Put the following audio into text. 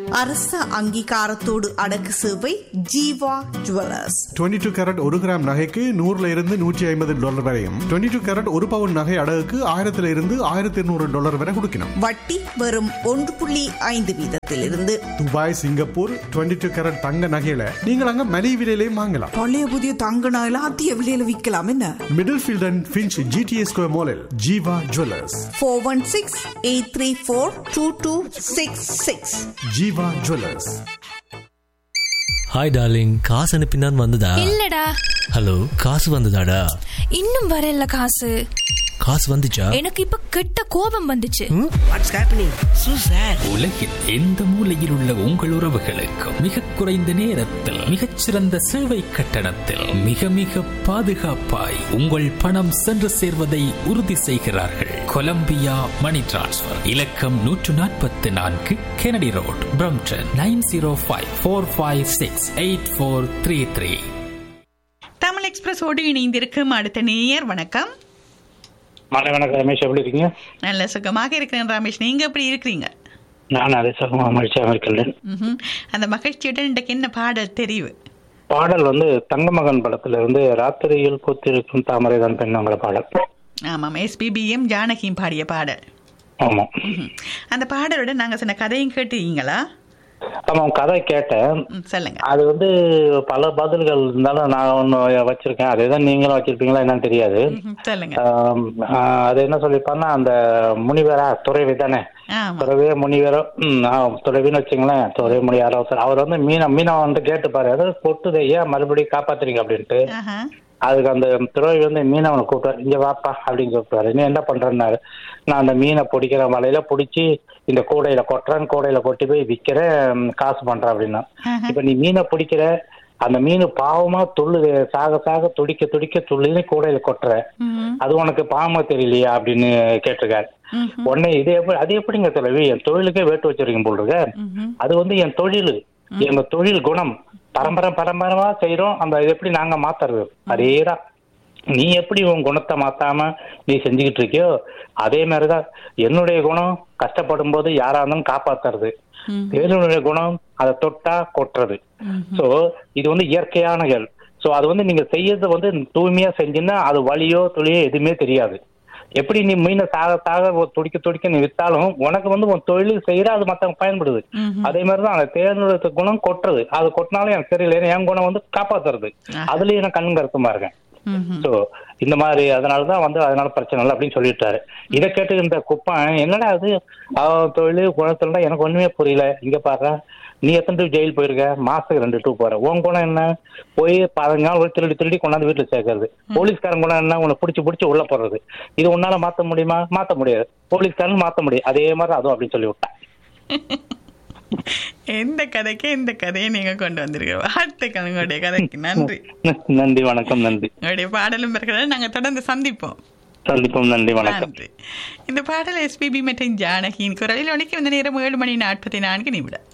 அரச அங்கீகாரத்தோடு அடக்கு சேவை ஜீவா ஜுவல்லர்ஸ் 22 டூ கேரட் ஒரு கிராம் நகைக்கு நூறுல இருந்து நூற்றி ஐம்பது டாலர் வரையும் 22 டூ கேரட் ஒரு பவுன் நகை அடகுக்கு ஆயிரத்துல இருந்து ஆயிரத்தி இருநூறு டாலர் வரை கொடுக்கணும் வட்டி வெறும் ஒன்று புள்ளி ஐந்து வீதத்திலிருந்து துபாய் சிங்கப்பூர் 22 டூ கேரட் தங்க நகையில நீங்கள் அங்க மலிவு விலையிலையும் வாங்கலாம் பழைய புதிய தங்க நகையில அதிக விலையில விற்கலாம் என்ன middle field and Finch GTA square மாலில் Jeeva jewellers four one six eight three four two two six six Jeeva jewellers hi darling காசு அனுப்பினான் வந்ததா இல்லடா ஹலோ காசு வந்ததாடா இன்னும் வரல காசு காசு வந்துச்சா எனக்கு இப்ப கெட்ட கோபம் வந்துச்சு வாட்ஸ் ஹேப்பனிங் சூ சார் உலகில் எந்த மூலையில் உள்ள உங்கள் உறவுகளுக்கும் மிக குறைந்த நேரத்தில் மிகச்சிறந்த சேவை கட்டணத்தில் மிக மிக பாதுகாப்பாய் உங்கள் பணம் சென்று சேர்வதை உறுதி செய்கிறார்கள் கொலம்பியா மணி டிரான்ஸ்ஃபர் இலக்கம் நூற்று நாற்பத்தி நான்கு Kennedy road Brampton nine zero five four five six eight four three three Tamil எக்ஸ்பிரஸோடு இணைந்திருக்கும் அடுத்த நேயர் வணக்கம் மாலை வணக்கம் ரமேஷ் எப்படி இருக்கீங்க நல்ல சுகமாக இருக்கிறேன் ரமேஷ் நீங்க எப்படி இருக்கிறீங்க நான் அதே சுகமா மகிழ்ச்சியாக இருக்கிறேன் ம்ஹும். அந்த மகிழ்ச்சியுடன் இன்றைக்கு என்ன பாடல் தெரிவு பாடல் வந்து தங்கமகன் படத்துல இருந்து ராத்திரியில் பூத்திருக்கும் தாமரை தான் பெண்ணுங்கிற பாடல் ஆமாம் எஸ்பிபிஎம் ஜானகியும் பாடிய பாடல் ஆமா ம்ஹும். அந்த பாடலோட நாங்க சொன்ன கதையும் கேட்டீங்களா ஆமா கதை கேட்டேன் ம், சொல்லுங்க அது வந்து பல பதில்கள் இருந்தாலும் நான் ஒன்று வச்சிருக்கேன் அதே தான் நீங்களும் வச்சிருப்பீங்களா என்னன்னு தெரியாது ம்ஹும். சொல்லுங்க ஆம், ஆஹ், அது என்ன சொல்லியிருப்பான்னா அந்த முனிவரா துறைவி தானே ஆமா துறவியே முனிவரோ ம் ஆ, துறவின்னு வச்சுங்களேன் துறவி முனி யாரோ ஒருத்தர். அவர் வந்து மீனை மீனை வந்து கேட்டுப்பாரு அதாவது பொட்டுதை ஏன் மறுபடியும் காப்பாத்துறீங்க அப்படின்ட்டு ஆஹா. அதுக்கு அந்த துறவி வந்து மீனவனை கூப்பிட்டாரு இங்க வாப்பா அப்படின்னு கூப்பிட்டாரு நீ என்ன பண்றேன்னாரு நான் அந்த மீனை பிடிக்கிற வலையில பிடிச்சி இந்த கூடையில கொட்டுறேன் கூடையில கொட்டி போய் விற்கிறேன் ம், காசு பண்றேன் அப்படின்னா ஆஹா. இப்ப நீ மீனை பிடிக்கிற அந்த மீன் பாவமா துள்ளுது சாக சாக துடிக்க துடிக்க துள்ளுன்னு கூடையில கொட்டுற ம்ஹும். அது உனக்கு பாவமா தெரியலையா அப்படின்னு கேட்டிருக்காரு ம்ஹும். உடனே இது எப்படி அது எப்படிங்க துறவி என் தொழிலுக்கே வேட்டு வச்சிருக்கீங்க போல் இருக்க ம்ஹும். அது வந்து என் தொழில் எங்க தொழில் குணம் பரம்பரை பரம்பரமா செய்யறோம் அந்த இது எப்படி நாங்க மாத்துறது அதேதான் நீ எப்படி உன் குணத்தை மாத்தாம நீ செஞ்சுக்கிட்டு இருக்கியோ அதே மாதிரிதான் என்னுடைய குணம் கஷ்டப்படும் போது யாரா இருந்தாலும் காப்பாத்துறது ம். தேவனுடைய குணம் அதை தொட்டா கொட்டுறது சோ இது வந்து இயற்கையான செயல் சோ அது வந்து நீங்க செய்யறது வந்து தூய்மையா செஞ்சீங்கன்னா அது வலியோ துளியோ எதுவுமே தெரியாது எப்படி நீ மீனை சாக சாக ஒரு துடிக்க துடிக்க நீ வித்தாலும் உனக்கு வந்து உன் தொழில் செய்யற அது மத்தவங்க பயன்படுது ம்ஹும். அதே மாதிரிதான் அந்த தேர்ந்தெடுத்த குணம் கொட்டுறது அது கொட்டினாலும் எனக்கு தெரியல ஏன்னா என் குணம் வந்து காப்பாத்துறது அதுலயும் நான் கண்ணும் கருத்துமா இருக்கேன் ம்ஹும். சோ இந்த மாதிரி அதனாலதான் வந்து அதனால பிரச்சனை இல்லை அப்படின்னு சொல்லிட்டாரு இதை கேட்டு இந்த குப்பன் என்னடா அது அவன் தொழில் குணத்துல எனக்கு ஒண்ணுமே புரியல இங்க பாரு நீ எத்தனை டூ ஜெயில் போயிருக்க மாசத்துக்கு ரெண்டு டூ போற உன் குணம் என்ன போய் பதினஞ்சு நாள் போய் திருடி திருடி கொண்டாந்து வீட்டுல சேர்க்கறது போலீஸ்காரன் குணம் என்ன உன்னை பிடிச்சி பிடிச்சி உள்ள போடுறது இது உன்னால மாத்த முடியுமா மாத்த முடியாது போலீஸ்காரன் மாத்த முடியும் அதே மாதிரி அதுவும் அப்படின்னு சொல்லி விட்டான் எந்த கதைக்கு எந்த கதையை நீங்க கொண்டு வந்திருக்க வாழ்த்துக்கள் உங்களுடைய கதைக்கு நன்றி நன்றி வணக்கம் நன்றி உங்களுடைய பாடலும் இருக்கிறத நாங்க தொடர்ந்து சந்திப்போம் சந்திப்போம் நன்றி வணக்கம் நன்றி இந்த பாடல் எஸ்பிபி மற்றும் ஜானகியின் குரலில் ஒழிக்கும் இந்த நேரம் ஏழு மணி நாற்பத்தி நான்கு நிமிடம்